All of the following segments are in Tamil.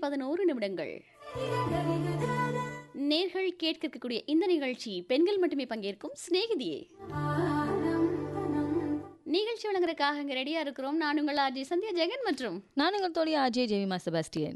பதினோரு நிமிடங்கள் நேர்கள் கேட்க இருக்கக்கூடிய இந்த நிகழ்ச்சி பெண்கள் மட்டுமே பங்கேற்கும் சிநேகிதியே நிகழ்ச்சி வழங்குறதுக்காக இங்க ரெடியா இருக்கிறோம் நான் உங்கள் ஆர்ஜி சந்தியா ஜெகன் மற்றும் நான் உங்கள் தோழி அஜய் ஜெவிமா செபாஸ்டியன்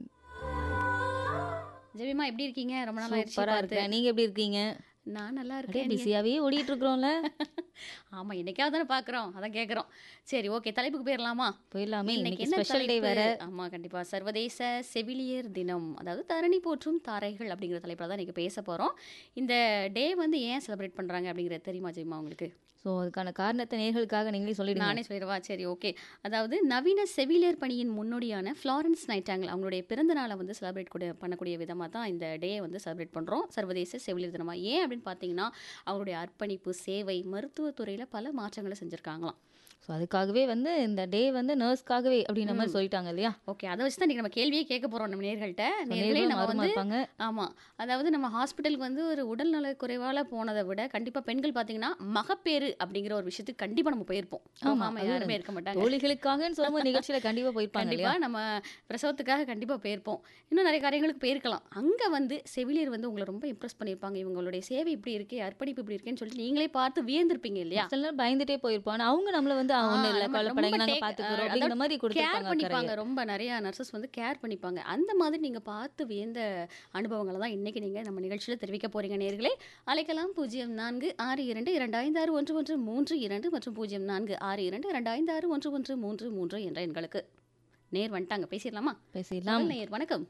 ஜெபிமா எப்படி இருக்கீங்க ரொம்ப நாள் ஆயிடுச்சு சூப்பரா பார்த்து. இருக்கேன் நீங்க எப்படி இருக்கீங்க நான் நல்லா அப்படியே இருக்கேன் நீங்க- பிஸியாவே ஓடிட்டு இருக்கிறோம்ல ஆமா என்னைக்காவது தானே பாக்குறோம் அதான் கேக்குறோம் சரி ஓகே தலைப்புக்கு போயிடலாமா போயிடலாமே இன்னைக்கு என்ன ஸ்பெஷல் டே தலைப்பு? வேற ஆமா கண்டிப்பா சர்வதேச செவிலியர் தினம் அதாவது தரணி போற்றும் தாரைகள் அப்படிங்கிற தலைப்பில் தான் இன்னைக்கு பேச போறோம் இந்த டே வந்து ஏன் செலிப்ரேட் பண்றாங்க அப்படிங்கிறது தெரியுமா ஜெயமா உங்களுக்கு ஸோ அதுக்கான காரணத்தை நேர்களுக்காக நீங்களே சொல்லிடுங்க நானே சொல்லிடுவா சரி ஓகே அதாவது நவீன செவிலியர் பணியின் முன்னோடியான ஃப்ளாரன்ஸ் நைட்டாங்கல் அவங்களுடைய பிறந்த நாளை வந்து செலிப்ரேட் கூட பண்ணக்கூடிய விதமாக தான் இந்த டே வந்து செலிப்ரேட் பண்ணுறோம் சர்வதேச செவிலியர் தினமாக ஏன் அப்படின்னு பார்த்தீங்கன்னா அவங்களுடைய அர்ப்பணிப்பு சேவை மருத்துவத்துறையில் பல மாற்றங்களை செஞ்சுருக்காங்களாம் ஸோ அதுக்காகவே வந்து இந்த டே வந்து நர்ஸ்க்காகவே அப்படின்ற மாதிரி சொல்லிட்டாங்க இல்லையா ஓகே அதை வச்சு தான் இன்றைக்கி நம்ம கேள்வியே கேட்க போகிறோம் நம்ம நேர்கள்ட்ட நேர்களே நேர்களும் நம்ம ஆர்வமா வந்து இருப்பாங்க ஆமாம் அதாவது நம்ம ஹாஸ்பிட்டலுக்கு வந்து ஒரு உடல்நல குறைவால் போனதை விட கண்டிப்பாக பெண்கள் பார்த்தீங்கன்னா மகப்பேறு அப்படிங்கிற ஒரு விஷயத்துக்கு கண்டிப்பாக நம்ம போயிருப்போம் ஆமா, ஆமாம் அது யாருமே இருக்க மாட்டாங்க தோழிகளுக்காகன்னு சொல்லும்போது நிகழ்ச்சியில கண்டிப்பா போயிருப்பாங்க இல்லையா கண்டிப்பா நம்ம பிரசவத்துக்காக கண்டிப்பா போயிருப்போம் இன்னும் நிறைய காரியங்களுக்கு போயிருக்கலாம் அங்க வந்து செவிலியர் வந்து உங்களை ரொம்ப இம்ப்ரெஸ் பண்ணியிருப்பாங்க இவங்களுடைய சேவை இப்படி இருக்கே அர்ப்பணிப்பு இப்படி இருக்கேன்னு சொல்லிட்டு நீங்களே பார்த்து வியந்திருப்பீங்க இல்லையா சில நேரம் பயந்துட்டே போயிருப்போம் ஆனா அவங்க நம்மள வந்து ஆ, ஒண்ணு இல்ல நம்ம கவலைப்படாங்க ரொம்ப நாங்க take- பாத்துக்கிறோம் அஹ், அப்படிங்கிற மாதிரி கேர் கொடுத்துருப்பாங்க பண்ணிப்பாங்க கரையை. ரொம்ப நிறைய நர்சஸ் வந்து கேர் பண்ணிப்பாங்க அந்த மாதிரி நீங்க பார்த்து வியந்த அனுபவங்களை தான் இன்னைக்கு நீங்க நம்ம நிகழ்ச்சியில தெரிவிக்க போறீங்க நேர்களே அழைக்கலாம் பூஜ்ஜியம் நான்கு ஆறு இரண்டு இரண்டு ஐந்து ஆறு ஒன்று ஒன்று மூன்று இரண்டு மற்றும் பூஜ்ஜியம் நான்கு ஆறு இரண்டு இரண்டு ஐந்து ஆறு ஒன்று ஒன்று மூன்று மூன்று என்ற எண்களுக்கு நேர் வந்துட்டாங்க பேசிடலாமா பேசிடலாம் முதல் நேர் வணக்கம்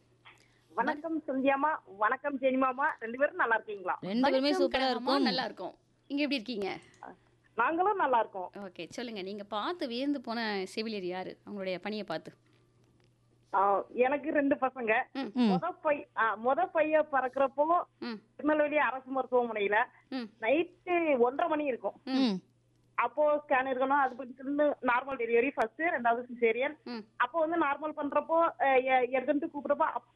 வணக்கம் சந்தியாமா வணக்கம் ஜெனிமாமா ரெண்டு பேரும் நல்லா இருக்கீங்களா ரெண்டு பேருமே வணக்கம் சூப்பரா கனகம்மா, இருக்கும் நல்லா இருக்கும் இங்க எப்படி இருக்கீங்க நாங்களும் நல்லா இருக்கோம் ஓகே சொல்லுங்க நீங்க பார்த்து வியந்து போன செவிலியர் யாரு அவங்களுடைய பணியை பார்த்து ஆ, எனக்கு ரெண்டு பசங்க ம். ம். முத பை ஆ, முத பைய பறக்கிறப்போ ம் திருநெல்வேலி அரசு மருத்துவமனையில ம் நைட்டு ஒன்றரை மணி இருக்கும் ம் அப்போ ஸ்கேன் இருக்கணும் அது பத்தி நார்மல் டெலிவரி ஃபர்ஸ்ட் ரெண்டாவது சிசேரியன் ம் அப்போ வந்து நார்மல் பண்றப்போ எடுத்துட்டு கூப்பிடுறப்போ